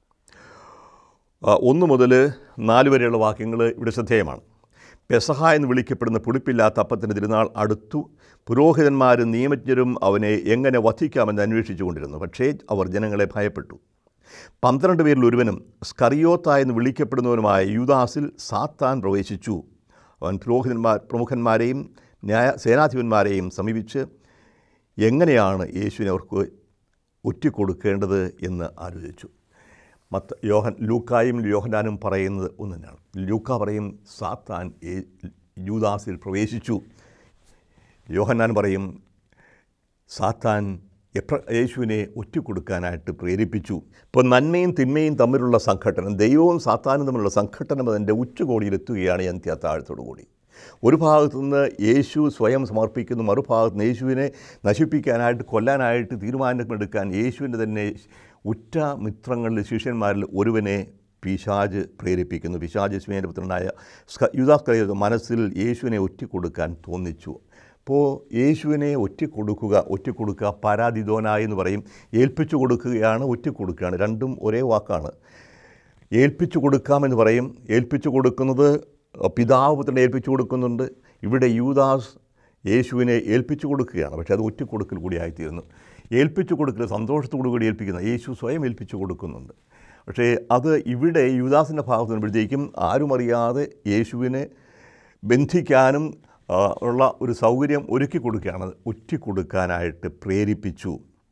ആ, ഒന്ന് മുതൽ നാല് വരെയുള്ള വാക്യങ്ങൾ ഇവിടെ ശ്രദ്ധേയമാണ് പെസഹ എന്ന് വിളിക്കപ്പെടുന്ന പുളിപ്പില്ലാത്ത അപ്പത്തിൻ്റെ തിരുനാൾ അടുത്തു പുരോഹിതന്മാരും നിയമജ്ഞരും അവനെ എങ്ങനെ വധിക്കാമെന്ന് അന്വേഷിച്ചുകൊണ്ടിരുന്നു പക്ഷേ അവർ ജനങ്ങളെ ഭയപ്പെട്ടു പന്ത്രണ്ട് പേരിൽ ഒരുവനും സ്കറിയോത്ത എന്ന് വിളിക്കപ്പെടുന്നവനുമായ യൂദാസിൽ സാത്താൻ പ്രവേശിച്ചു അവൻ പുരോഹിതന്മാർ പ്രമുഖന്മാരെയും ന്യായ സേനാധിപന്മാരെയും സമീപിച്ച് എങ്ങനെയാണ് യേശുവിനെ അവർക്ക് ഒറ്റിക്കൊടുക്കേണ്ടത് എന്ന് ആലോചിച്ചു മത്ത് യോഹൻ ലൂക്കായും യോഹനാനും പറയുന്നത് ഒന്ന് തന്നെയാണ് ലൂക്ക പറയും സാത്താൻ യേ- യൂദാസിൽ പ്രവേശിച്ചു യോഹന്നാൻ പറയും സാത്താൻ എപ്ര യേശുവിനെ ഒറ്റിക്കൊടുക്കാനായിട്ട് പ്രേരിപ്പിച്ചു ഇപ്പോൾ നന്മയും തിന്മയും തമ്മിലുള്ള സംഘട്ടനം ദൈവവും സാത്താനും തമ്മിലുള്ള സംഘട്ടനം അതിൻ്റെ ഉച്ചകോടിയിലെത്തുകയാണ് അന്ത്യത്താഴത്തോടുകൂടി ഒരു ഭാഗത്തു നിന്ന് യേശു സ്വയം സമർപ്പിക്കുന്നു മറുഭാഗത്ത് നിന്ന് യേശുവിനെ നശിപ്പിക്കാനായിട്ട് കൊല്ലാനായിട്ട് തീരുമാനമെടുക്കാൻ യേശുവിൻ്റെ തന്നെ ഉറ്റ മിത്രങ്ങളിൽ ശിഷ്യന്മാരിൽ ഒരുവനെ പിശാജ് പ്രേരിപ്പിക്കുന്നു പിശാജ് സ്മേൻ്റെ പുത്രനായ സ്ക- യൂദാസ് കറിയത് മനസ്സിൽ യേശുവിനെ ഒറ്റിക്കൊടുക്കാൻ തോന്നിച്ചു അപ്പോൾ യേശുവിനെ ഒറ്റിക്കൊടുക്കുക ഒറ്റിക്കൊടുക്കുക പരാതിദോന എന്ന് പറയും ഏൽപ്പിച്ചു കൊടുക്കുകയാണ് ഒറ്റിക്കൊടുക്കുകയാണ് രണ്ടും ഒരേ വാക്കാണ് ഏൽപ്പിച്ചു കൊടുക്കാമെന്ന് പറയും ഏൽപ്പിച്ചു കൊടുക്കുന്നത് പിതാവ് പുത്രനെ ഏൽപ്പിച്ചു കൊടുക്കുന്നുണ്ട് ഇവിടെ യൂദാസ് യേശുവിനെ ഏൽപ്പിച്ചു കൊടുക്കുകയാണ് പക്ഷേ അത് ഒറ്റിക്കൊടുക്കൽ കൂടി ആയിത്തീരുന്നു ഏൽപ്പിച്ചു കൊടുക്കൽ സന്തോഷത്തോടു കൂടി ഏൽപ്പിക്കുന്ന യേശു സ്വയം ഏൽപ്പിച്ചു കൊടുക്കുന്നുണ്ട് പക്ഷേ അത് ഇവിടെ യൂദാസിൻ്റെ ഭാഗത്ത് വരുമ്പോഴത്തേക്കും ആരും അറിയാതെ യേശുവിനെ ബന്ധിക്കാനും ആ, ഉള്ള ഒരു സൗകര്യം ഒരുക്കി കൊടുക്കുകയാണ് ഒറ്റിക്കൊടുക്കാനായിട്ട് പ്രേരിപ്പിച്ചു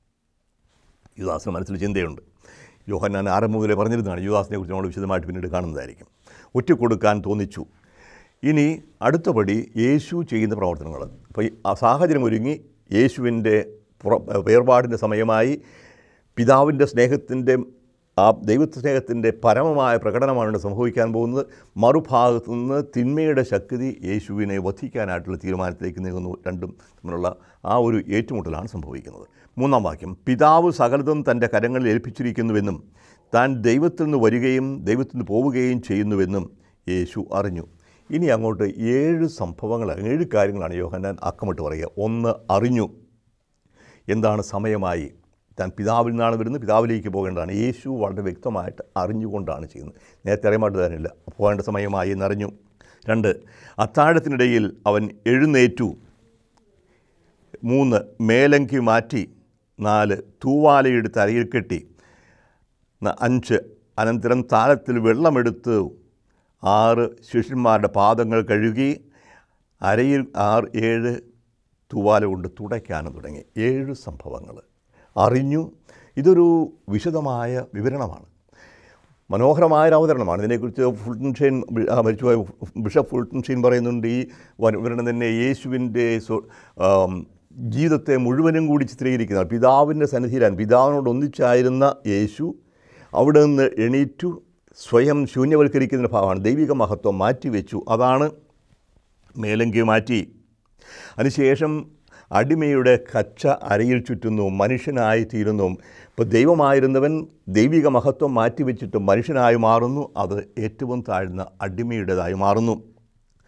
യുദാസിന് മനസ്സിൽ ചിന്തയുണ്ട് യോഹന്നാൻ ആരംഭം മുതലേ പറഞ്ഞിരുന്നതാണ് യുദാസിനെ കുറിച്ച് നമ്മൾ വിശദമായിട്ട് പിന്നീട് കാണുന്നതായിരിക്കും ഒറ്റക്കൊടുക്കാൻ തോന്നിച്ചു ഇനി അടുത്തപടി യേശു ചെയ്യുന്ന പ്രവർത്തനങ്ങൾ അപ്പോൾ ഈ ആ സാഹചര്യം ഒരുങ്ങി യേശുവിൻ്റെ പുറ വേർപാടിൻ്റെ സമയമായി പിതാവിൻ്റെ സ്നേഹത്തിൻ്റെ ആ ദൈവ സ്നേഹത്തിൻ്റെ പരമമായ പ്രകടനമാണ് ഇവിടെ സംഭവിക്കാൻ പോകുന്നത് മറുഭാഗത്തു നിന്ന് തിന്മയുടെ ശക്തി യേശുവിനെ വധിക്കാനായിട്ടുള്ള തീരുമാനത്തിലേക്ക് നീങ്ങുന്നു രണ്ടും തമ്മിലുള്ള ആ ഒരു ഏറ്റുമുട്ടലാണ് സംഭവിക്കുന്നത് മൂന്നാം വാക്യം പിതാവ് സകലതും തൻ്റെ കരങ്ങളിൽ ഏൽപ്പിച്ചിരിക്കുന്നുവെന്നും താൻ ദൈവത്തിൽ നിന്ന് വരികയും ദൈവത്തിൽ നിന്ന് പോവുകയും ചെയ്യുന്നുവെന്നും യേശു അറിഞ്ഞു ഇനി അങ്ങോട്ട് ഏഴ് സംഭവങ്ങൾ ഏഴ് കാര്യങ്ങളാണ് യോഹന്നാൻ അക്കമിട്ട് പറയുക ഒന്ന് അറിഞ്ഞു എന്താണ് സമയമായി താൻ പിതാവിൽ നിന്നാണ് വരുന്നത് പിതാവിലേക്ക് പോകേണ്ടതാണ് യേശു വളരെ വ്യക്തമായിട്ട് അറിഞ്ഞുകൊണ്ടാണ് ചെയ്യുന്നത് നേരത്തെ അറിയാമായിട്ട് തന്നില്ല പോകേണ്ട സമയമായി എന്നറിഞ്ഞു രണ്ട് അത്താഴത്തിനിടയിൽ അവൻ എഴുന്നേറ്റു മൂന്ന് മേലങ്കി മാറ്റി നാല് തൂവാലയെടുത്ത് അരയിൽ കെട്ടി ന- അഞ്ച് അനന്തരം താലത്തിൽ വെള്ളമെടുത്ത് ആറ് ശിഷ്യന്മാരുടെ പാദങ്ങൾ കഴുകി അരയിൽ ആറ് ഏഴ് തൂവാല കൊണ്ട് തുടയ്ക്കാനും തുടങ്ങി ഏഴ് സംഭവങ്ങൾ അറിഞ്ഞു ഇതൊരു വിശദമായ വിവരണമാണ് മനോഹരമായ ഒരു അവതരണമാണ് ഇതിനെക്കുറിച്ച് ഫുൾട്ടൻ ഷെയ്ൻ ബി- ആ, മരിച്ചുപോയ ബിഷപ്പ് ഫുൾട്ടൻ ഷെയ്ൻ പറയുന്നുണ്ട് ഈ വ- വിവരണം തന്നെ യേശുവിൻ്റെ സ്വ- ആം, ജീവിതത്തെ മുഴുവനും കൂടി ചിത്രീകരിക്കുന്നതാണ് പിതാവിൻ്റെ സന്നിധിയിലാണ് പിതാവിനോട് ഒന്നിച്ചായിരുന്ന യേശു അവിടെ നിന്ന് എണീറ്റു സ്വയം ശൂന്യവൽക്കരിക്കുന്ന ഭാവമാണ് ദൈവിക മഹത്വം മാറ്റിവെച്ചു അതാണ് മേലങ്കി മാറ്റി അതിനുശേഷം അടിമയുടെ കച്ച അരയിൽ ചുറ്റുന്നു മനുഷ്യനായി തീരുന്നു ഇപ്പോൾ ദൈവമായിരുന്നവൻ ദൈവിക മഹത്വം മാറ്റിവെച്ചിട്ട് മനുഷ്യനായി മാറുന്നു അത് ഏറ്റവും താഴ്ന്ന അടിമയുടേതായി മാറുന്നു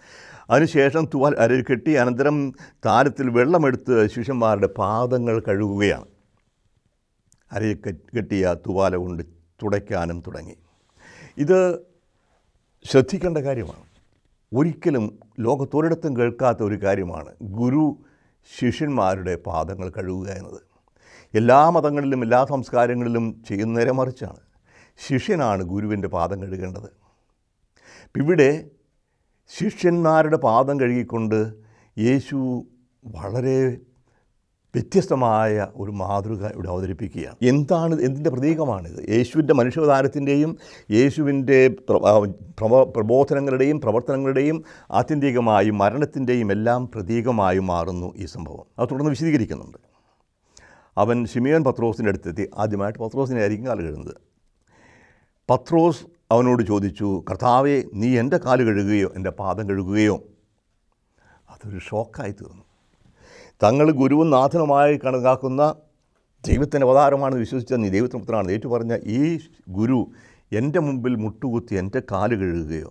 അതിനുശേഷം തുവാൽ അരയിൽ കെട്ടി അനന്തരം താരത്തിൽ വെള്ളമെടുത്ത് ശിഷ്യന്മാരുടെ പാദങ്ങൾ കഴുകുകയാണ് അരയിൽ കെ- കെട്ടിയ തുവാല കൊണ്ട് തുടയ്ക്കാനും തുടങ്ങി ഇത് ശ്രദ്ധിക്കേണ്ട കാര്യമാണ് ഒരിക്കലും ലോകത്തൊരിടത്തും കേൾക്കാത്ത ഒരു കാര്യമാണ് ഗുരു ശിഷ്യന്മാരുടെ പാദങ്ങൾ കഴുകുക എന്നത് എല്ലാ മതങ്ങളിലും എല്ലാ സംസ്കാരങ്ങളിലും ചെയ്യുന്ന നേരെ മറിച്ചാണ് ശിഷ്യനാണ് ഗുരുവിൻ്റെ പാദം കഴുകേണ്ടത് ഇപ്പം ഇവിടെ ശിഷ്യന്മാരുടെ പാദം കഴുകിക്കൊണ്ട് യേശു വളരെ വ്യത്യസ്തമായ ഒരു മാതൃക ഇവിടെ അവതരിപ്പിക്കുകയാണ് എന്താണ് എന്തിൻ്റെ പ്രതീകമാണിത് യേശുവിൻ്റെ മനുഷ്യാവതാരത്തിൻ്റെയും യേശുവിൻ്റെ പ്ര- ആ, പ്രവ- പ്രബോധനങ്ങളുടെയും പ്രവർത്തനങ്ങളുടെയും ആത്യന്തികമായും മരണത്തിൻ്റെയും എല്ലാം പ്രതീകമായി മാറുന്നു ഈ സംഭവം അത് തുടർന്ന് വിശദീകരിക്കുന്നുണ്ട് അവൻ ഷിമിയോൻ പത്രോസിൻ്റെ അടുത്തെത്തി ആദ്യമായിട്ട് പത്രോസിനെ ആയിരിക്കും കാല് കഴുകുന്നത് പത്രോസ് അവനോട് ചോദിച്ചു കർത്താവെ നീ എൻ്റെ കാല് കഴുകുകയോ എൻ്റെ പാദം കഴുകുകയോ അതൊരു ഷോക്കായി തീർന്നു തങ്ങൾ ഗുരുവും നാഥനുമായി കണക്കാക്കുന്ന ദൈവത്തിൻ്റെ അവതാരമാണെന്ന് വിശ്വസിച്ച നീ ദൈവത്തിന് പുത്രനാണ് ഏറ്റു പറഞ്ഞ ഈ ഗുരു എൻ്റെ മുമ്പിൽ മുട്ടുകുത്തി എൻ്റെ കാല് കഴുകുകയോ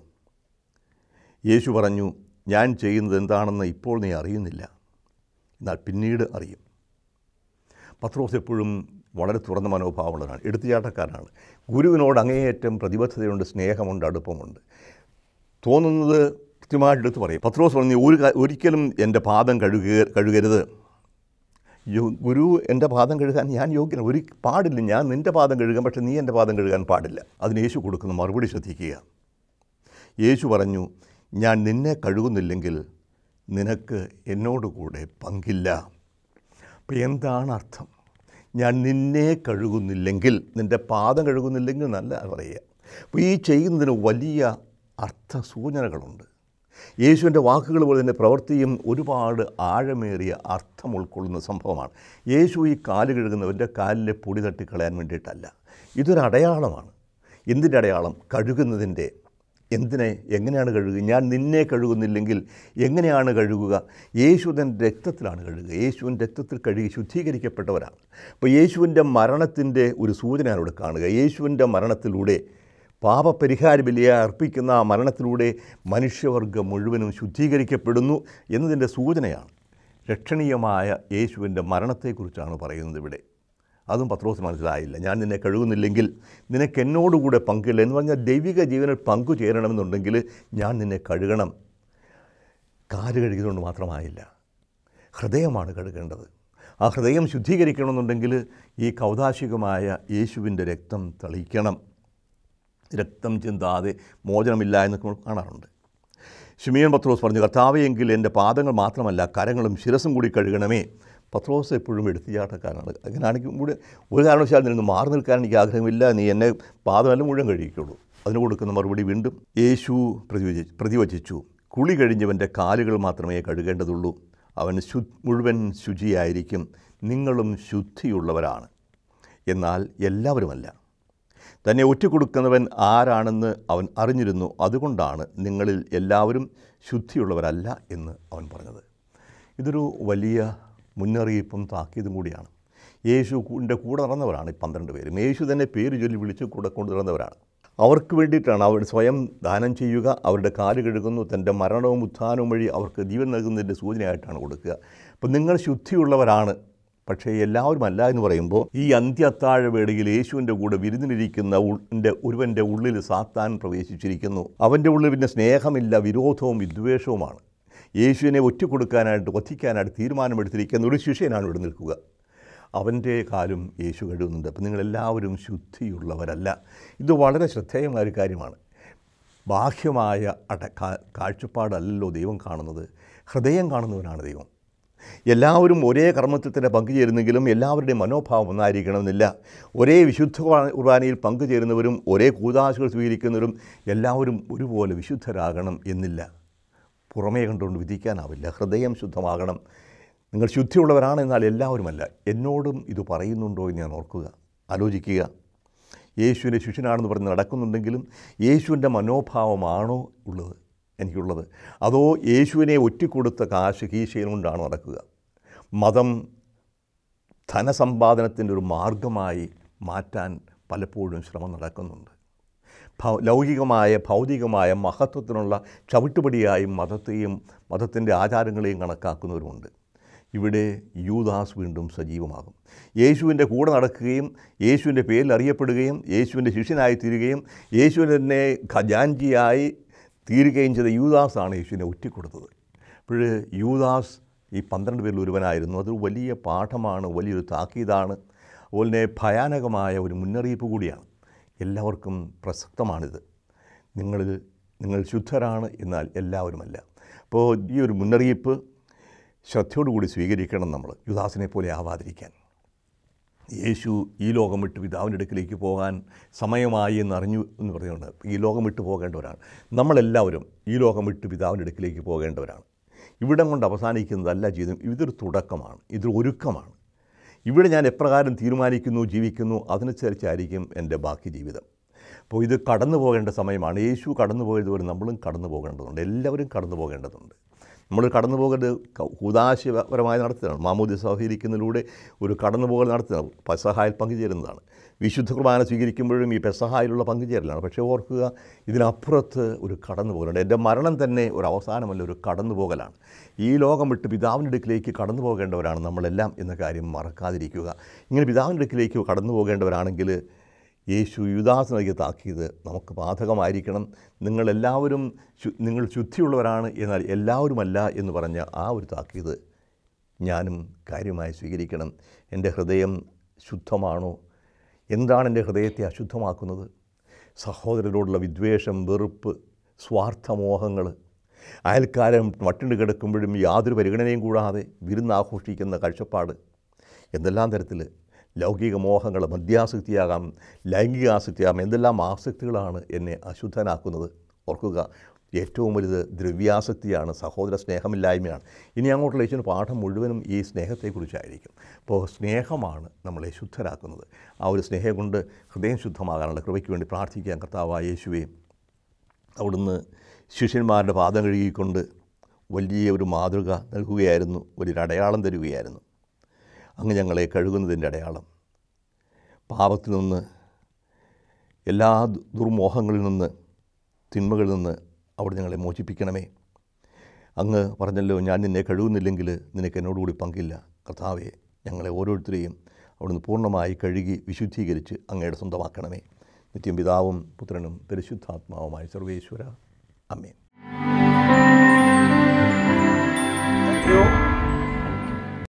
യേശു പറഞ്ഞു ഞാൻ ചെയ്യുന്നത് എന്താണെന്ന് ഇപ്പോൾ നീ അറിയുന്നില്ല എന്നാൽ പിന്നീട് അറിയും പത്രോസ് എപ്പോഴും വളരെ തുറന്ന മനോഭാവമുള്ളവരാണ് എടുത്തുചാട്ടക്കാരനാണ് ഗുരുവിനോട് അങ്ങേയറ്റം പ്രതിബദ്ധതയുണ്ട് സ്നേഹമുണ്ട് അടുപ്പമുണ്ട് തോന്നുന്നത് കൃത്യമായിട്ട് എടുത്ത് പറയും പത്രോസ് പറഞ്ഞു ഒരു കാ- ഒരിക്കലും എൻ്റെ പാദം കഴുകുക കഴുകരുത് യോ- ഗുരു എൻ്റെ പാദം കഴുകാൻ ഞാൻ യോഗ്യന ഒരു പാടില്ല ഞാൻ നിൻ്റെ പാദം കഴുകാൻ പക്ഷേ നീ എൻ്റെ പാദം കഴുകാൻ പാടില്ല അതിന് യേശു കൊടുക്കുന്ന മറുപടി ശ്രദ്ധിക്കുക യേശു പറഞ്ഞു ഞാൻ നിന്നെ കഴുകുന്നില്ലെങ്കിൽ നിനക്ക് എന്നോട് കൂടെ പങ്കില്ല അപ്പോൾ എന്താണ് അർത്ഥം ഞാൻ നിന്നെ കഴുകുന്നില്ലെങ്കിൽ നിൻ്റെ പാദം കഴുകുന്നില്ലെങ്കിൽ നല്ല പറയുക അപ്പോൾ ഈ ചെയ്യുന്നതിന് വലിയ അർത്ഥ സൂചനകളുണ്ട് യേശുവിൻ്റെ വാക്കുകൾ പോലെ തന്നെ പ്രവൃത്തിയും ഒരുപാട് ആഴമേറിയ അർത്ഥം ഉൾക്കൊള്ളുന്ന സംഭവമാണ് യേശു ഈ കാല് കഴുകുന്നവൻ്റെ കാലിലെ പൊടി തട്ടിക്കളയാൻ വേണ്ടിയിട്ടല്ല ഇതൊരു അടയാളമാണ് എന്തിൻ്റെ അടയാളം കഴുകുന്നതിൻ്റെ എന്തിനെ എങ്ങനെയാണ് കഴുകുക ഞാൻ നിന്നെ കഴുകുന്നില്ലെങ്കിൽ എങ്ങനെയാണ് കഴുകുക യേശുവിൻ്റെ രക്തത്തിലാണ് കഴുകുക യേശുവിൻ്റെ രക്തത്തിൽ കഴുകി ശുദ്ധീകരിക്കപ്പെട്ടവരാണ് അപ്പോൾ യേശുവിൻ്റെ മരണത്തിൻ്റെ ഒരു സൂചനയാണ് ഇവിടെ കാണുക യേശുവിൻ്റെ മരണത്തിലൂടെ പാപപരിഹാര ബലിയെ അർപ്പിക്കുന്ന ആ മരണത്തിലൂടെ മനുഷ്യവർഗം മുഴുവനും ശുദ്ധീകരിക്കപ്പെടുന്നു എന്നതിൻ്റെ സൂചനയാണ് രക്ഷണീയമായ യേശുവിൻ്റെ മരണത്തെക്കുറിച്ചാണ് പറയുന്നത് ഇവിടെ അതും പത്രോസ് മനസ്സിലായില്ല ഞാൻ നിന്നെ കഴുകുന്നില്ലെങ്കിൽ നിനക്ക് എന്നോടുകൂടെ പങ്കില്ല എന്ന് പറഞ്ഞാൽ ദൈവിക ജീവനിൽ പങ്കു ചേരണമെന്നുണ്ടെങ്കിൽ ഞാൻ നിന്നെ കഴുകണം കാല് കഴുകിയതുകൊണ്ട് മാത്രമായില്ല ഹൃദയമാണ് കഴുകേണ്ടത് ആ ഹൃദയം ശുദ്ധീകരിക്കണമെന്നുണ്ടെങ്കിൽ ഈ കൗതാശികമായ യേശുവിൻ്റെ രക്തം തെളിയിക്കണം രക്തം ചിന്താതെ മോചനമില്ല എന്ന് നമ്മൾ കാണാറുണ്ട് ഷിമിയൻ പത്രോസ് പറഞ്ഞു കർത്താവെങ്കിൽ എൻ്റെ പാദങ്ങൾ മാത്രമല്ല കരങ്ങളും ശിരസും കൂടി കഴുകണമേ പത്രോസ് എപ്പോഴും എടുത്തിയാട്ടക്കാരാണ് അങ്ങനെയാണെങ്കിൽ കൂടെ ഒരു കാരണവശാലും നിന്ന് മാറി നിൽക്കാൻ എനിക്ക് ആഗ്രഹമില്ല നീ എന്നെ പാദമെല്ലാം മുഴുവൻ കഴിക്കുള്ളൂ അതിന് കൊടുക്കുന്ന മറുപടി വീണ്ടും യേശു പ്രതിവചി പ്രതിവചിച്ചു കുളി കഴിഞ്ഞവൻ്റെ കാലുകൾ മാത്രമേ കഴുകേണ്ടതുള്ളൂ അവൻ ശു മുഴുവൻ ശുചിയായിരിക്കും നിങ്ങളും ശുദ്ധിയുള്ളവരാണ് എന്നാൽ എല്ലാവരുമല്ല തന്നെ ഒറ്റുകൊടുക്കുന്നവൻ ആരാണെന്ന് അവൻ അറിഞ്ഞിരുന്നു അതുകൊണ്ടാണ് നിങ്ങളിൽ എല്ലാവരും ശുദ്ധിയുള്ളവരല്ല എന്ന് അവൻ പറഞ്ഞത് ഇതൊരു വലിയ മുന്നറിയിപ്പും താക്കീതും കൂടിയാണ് യേശുവിൻ്റെ കൂടെ നടന്നവരാണ് ഈ പന്ത്രണ്ട് പേരും യേശു തന്നെ പേര് ചൊല്ലി വിളിച്ച് കൂടെ കൊണ്ട് നടന്നവരാണ് അവർക്ക് വേണ്ടിയിട്ടാണ് അവർ സ്വയം ദാനം ചെയ്യുക അവരുടെ കാല് കഴുകുന്നു തൻ്റെ മരണവും ഉത്ഥാനവും വഴി അവർക്ക് ജീവൻ നൽകുന്നതിൻ്റെ സൂചനയായിട്ടാണ് കൊടുക്കുക അപ്പം നിങ്ങൾ ശുദ്ധിയുള്ളവരാണ് പക്ഷേ എല്ലാവരും അല്ല എന്ന് പറയുമ്പോൾ ഈ അന്ത്യത്താഴ വേളയിൽ യേശുവിൻ്റെ കൂടെ വിരുന്നിലിരിക്കുന്ന ഉള്ളിൻ്റെ ഒരുവൻ്റെ ഉള്ളിൽ സാത്താൻ പ്രവേശിച്ചിരിക്കുന്നു അവൻ്റെ ഉള്ളിൽ പിന്നെ സ്നേഹമില്ല വിരോധവും വിദ്വേഷവുമാണ് യേശുവിനെ ഒറ്റക്കൊടുക്കാനായിട്ട് വധിക്കാനായിട്ട് തീരുമാനമെടുത്തിരിക്കുന്ന ഒരു ശിഷ്യനാണ് ഇവിടെ നിൽക്കുക അവൻ്റെ കാലും യേശു കഴുകുന്നുണ്ട് അപ്പം നിങ്ങളെല്ലാവരും ശുദ്ധിയുള്ളവരല്ല ഇത് വളരെ ശ്രദ്ധേയമായ ഒരു കാര്യമാണ് ബാഹ്യമായ അട കാ- കാഴ്ചപ്പാടല്ലല്ലോ ദൈവം കാണുന്നത് ഹൃദയം കാണുന്നവനാണ് ദൈവം എല്ലാവരും ഒരേ കർമ്മത്തിൽ തന്നെ പങ്കുചേരുന്നെങ്കിലും എല്ലാവരുടെയും മനോഭാവം ഒന്നായിരിക്കണമെന്നില്ല ഒരേ വിശുദ്ധ കുർബാ- കുർബാനയിൽ പങ്കുചേരുന്നവരും ഒരേ കൂതാശകൾ സ്വീകരിക്കുന്നവരും എല്ലാവരും ഒരുപോലെ വിശുദ്ധരാകണം എന്നില്ല പുറമേ കണ്ടുകൊണ്ട് വിധിക്കാനാവില്ല ഹൃദയം ശുദ്ധമാകണം നിങ്ങൾ ശുദ്ധിയുള്ളവരാണ് എന്നാൽ എല്ലാവരുമല്ല എന്നോടും ഇത് പറയുന്നുണ്ടോ എന്ന് ഞാൻ ഓർക്കുക ആലോചിക്കുക യേശുവിൻ്റെ ശിഷ്യനാണെന്ന് പറഞ്ഞ് നടക്കുന്നുണ്ടെങ്കിലും യേശുവിൻ്റെ മനോഭാവമാണോ ഉള്ളത് എനിക്കുള്ളത് അതോ യേശുവിനെ ഒറ്റിക്കൊടുത്ത കാശ് കീശയിൽ കൊണ്ടാണ് നടക്കുക മതം ധനസമ്പാദനത്തിൻ്റെ ഒരു മാർഗമായി മാറ്റാൻ പലപ്പോഴും ശ്രമം നടക്കുന്നുണ്ട് ഭൗ ലൗകികമായ ഭൗതികമായ മഹത്വത്തിനുള്ള ചവിട്ടുപടിയായും മതത്തെയും മതത്തിൻ്റെ ആചാരങ്ങളെയും കണക്കാക്കുന്നവരുമുണ്ട് ഇവിടെ യൂദാസ് വീണ്ടും സജീവമാകും യേശുവിൻ്റെ കൂടെ നടക്കുകയും യേശുവിൻ്റെ പേരിൽ അറിയപ്പെടുകയും യേശുവിൻ്റെ ശിഷ്യനായി തീരുകയും യേശുവിനെ തന്നെ ഖജാൻജിയായി തീരുകയും ചെയ്ത യൂദാസാണ് യേശുവിനെ ഒറ്റിക്കൊടുത്തത് അപ്പോൾ യൂദാസ് ഈ പന്ത്രണ്ട് പേരിൽ ഒരുവനായിരുന്നു അതൊരു വലിയ പാഠമാണ് വലിയൊരു താക്കീതാണ് അതുപോലെ തന്നെ ഭയാനകമായ ഒരു മുന്നറിയിപ്പ് കൂടിയാണ് എല്ലാവർക്കും പ്രസക്തമാണിത് നിങ്ങളിൽ നിങ്ങൾ ശുദ്ധരാണ് എന്നാൽ എല്ലാവരുമല്ല അപ്പോൾ ഈ ഒരു മുന്നറിയിപ്പ് ശ്രദ്ധയോടുകൂടി സ്വീകരിക്കണം നമ്മൾ യുദാസിനെ പോലെ ആവാതിരിക്കാൻ യേശു ഈ ലോകം വിട്ട് പിതാവിൻ്റെ അടുക്കിലേക്ക് പോകാൻ സമയമായി എന്നറിഞ്ഞു എന്ന് പറയുന്നുണ്ട് ഈ ലോകം വിട്ട് പോകേണ്ടവരാണ് നമ്മളെല്ലാവരും ഈ ലോകം വിട്ട് പിതാവിൻ്റെ അടുക്കിലേക്ക് പോകേണ്ടവരാണ് ഇവിടം കൊണ്ട് അവസാനിക്കുന്നതല്ല ജീവിതം ഇതൊരു തുടക്കമാണ് ഇതൊരു ഒരുക്കമാണ് ഇവിടെ ഞാൻ എപ്രകാരം തീരുമാനിക്കുന്നു ജീവിക്കുന്നു അതനുസരിച്ചായിരിക്കും എൻ്റെ ബാക്കി ജീവിതം അപ്പോൾ ഇത് കടന്നു പോകേണ്ട സമയമാണ് യേശു കടന്നു പോയതുപോലെ നമ്മളും കടന്നു പോകേണ്ടതുണ്ട് എല്ലാവരും കടന്നു പോകേണ്ടതുണ്ട് നമ്മൾ കടന്നു പോകേണ്ടത് ഉദാശപരമായി നടത്തുകയാണ് മാമൂദി സ്വീകരിക്കുന്നതിലൂടെ ഒരു കടന്നു പോകൽ നടത്തുകയാണ് പെസഹായിൽ പങ്കുചേരുന്നതാണ് വിശുദ്ധ കുർബാന സ്വീകരിക്കുമ്പോഴും ഈ പെസഹായിലുള്ള പങ്കുചേരലാണ് പക്ഷേ ഓർക്കുക ഇതിനപ്പുറത്ത് ഒരു കടന്നു പോകലുണ്ട് എൻ്റെ മരണം തന്നെ ഒരു അവസാനമല്ല ഒരു കടന്നു പോകലാണ് ഈ ലോകം വിട്ട് പിതാവിൻ്റെ അടുക്കിലേക്ക് കടന്നു പോകേണ്ടവരാണ് നമ്മളെല്ലാം എന്ന കാര്യം മറക്കാതിരിക്കുക ഇങ്ങനെ പിതാവിൻ്റെ അടുക്കിലേക്ക് കടന്നു പോകേണ്ടവരാണെങ്കിൽ യേശു യുദാസ് നൽകിയ താക്കീത് നമുക്ക് ബാധകമായിരിക്കണം നിങ്ങളെല്ലാവരും ശു- നിങ്ങൾ ശുദ്ധിയുള്ളവരാണ് എന്നാൽ എല്ലാവരുമല്ല എന്ന് പറഞ്ഞ ആ ഒരു താക്കീത് ഞാനും കാര്യമായി സ്വീകരിക്കണം എൻ്റെ ഹൃദയം ശുദ്ധമാണോ എന്താണ് എൻ്റെ ഹൃദയത്തെ അശുദ്ധമാക്കുന്നത് സഹോദരരോടുള്ള വിദ്വേഷം വെറുപ്പ് സ്വാർത്ഥമോഹങ്ങൾ അയൽക്കാരൻ പട്ടിണി കിടക്കുമ്പോഴും യാതൊരു പരിഗണനയും കൂടാതെ വിരുന്നാഘോഷിക്കുന്ന കാഴ്ചപ്പാട് എന്തെല്ലാം തരത്തിൽ ലൗകിക മോഹങ്ങൾ മദ്യാസക്തിയാകാം ലൈംഗിക ആസക്തിയാകാം എന്തെല്ലാം ആസക്തികളാണ് എന്നെ അശുദ്ധനാക്കുന്നത് ഓർക്കുക ഏറ്റവും വലുത് ദ്രവ്യാസക്തിയാണ് സഹോദര സ്നേഹമില്ലായ്മയാണ് ഇനി അങ്ങോട്ടുള്ള യേശുവിൻ്റെ പാഠം മുഴുവനും ഈ സ്നേഹത്തെക്കുറിച്ചായിരിക്കും അപ്പോൾ സ്നേഹമാണ് നമ്മളെ ശുദ്ധരാക്കുന്നത് ആ ഒരു സ്നേഹം കൊണ്ട് ഹൃദയം ശുദ്ധമാകാനുള്ള കൃപയ്ക്ക് വേണ്ടി പ്രാർത്ഥിക്കാൻ കർത്താവായ യേശുവേ അവിടുന്ന് ശിഷ്യന്മാരുടെ പാദം കഴുകിക്കൊണ്ട് വലിയ ഒരു മാതൃക നൽകുകയായിരുന്നു വലിയൊരു അടയാളം തരികയായിരുന്നു അങ്ങ് ഞങ്ങളെ കഴുകുന്നതിൻ്റെ അടയാളം പാപത്തിൽ നിന്ന് എല്ലാ ദു- ദുർമോഹങ്ങളിൽ നിന്ന് തിന്മകളിൽ നിന്ന് അവിടെ ഞങ്ങളെ മോചിപ്പിക്കണമേ അങ്ങ് പറഞ്ഞല്ലോ ഞാൻ നിന്നെ കഴുകുന്നില്ലെങ്കിൽ നിനക്ക് എന്നോടുകൂടി പങ്കില്ല കർത്താവെ ഞങ്ങളെ ഓരോരുത്തരെയും അവിടുന്ന് പൂർണ്ണമായി കഴുകി വിശുദ്ധീകരിച്ച് അങ്ങയുടെ സ്വന്തമാക്കണമേ നിത്യം പിതാവും പുത്രനും പരിശുദ്ധാത്മാവുമായ സർവേശ്വര അമ്മേൻ Thank you.